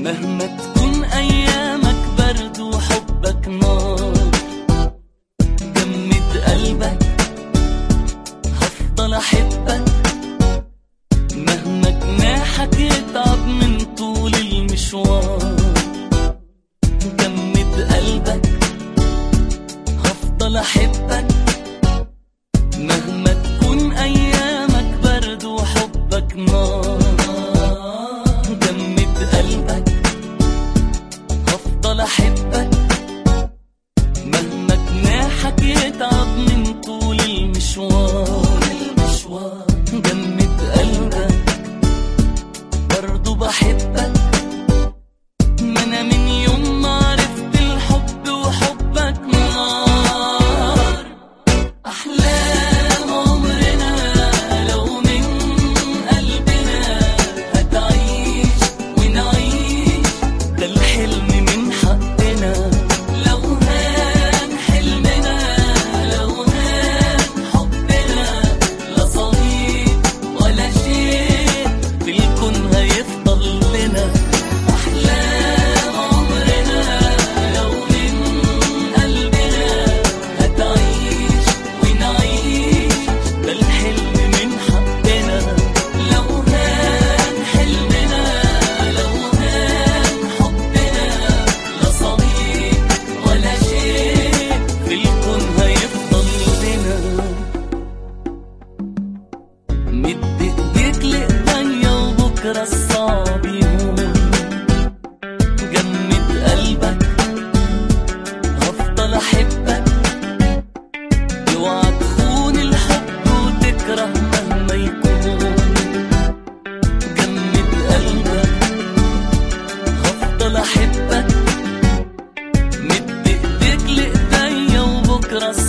مهما تكون أيامك برد وحبك نار جمد قلبك هفضل أحبك مهما جناحك يتعب من طول المشوار جمد قلبك هفضل أحبك مهما تكون أيامك برد وحبك نار جمد قلبك هفضل أحبك مهما جناحك يتعب من طول المشوار جمد قلبك برضو بحبك ما أنا من يوم ما عرفت الحب وحبك نار أحلام عمرنا لو من قلبنا هتعيش ونعيش ده الحلم من حقنا لو هان حلمنا لو هان حبنا لا صديق ولا شيء في الكون هيفضل لنا أحلام عمرنا لو من قلبنا هتعيش ونعيش ده الحلم من حقنا لو هان حلمنا لو هان حبنا لا صديق ولا شيء في الكون هيفضل لنا مد ايديك لإيديا وبكرة الصعب يهون جمد قلبك هفضل أحبك اوعى تخون الحب وتكره مهما يكون جمد قلبك هفضل أحبك مد ايديك لإيديا وبكرة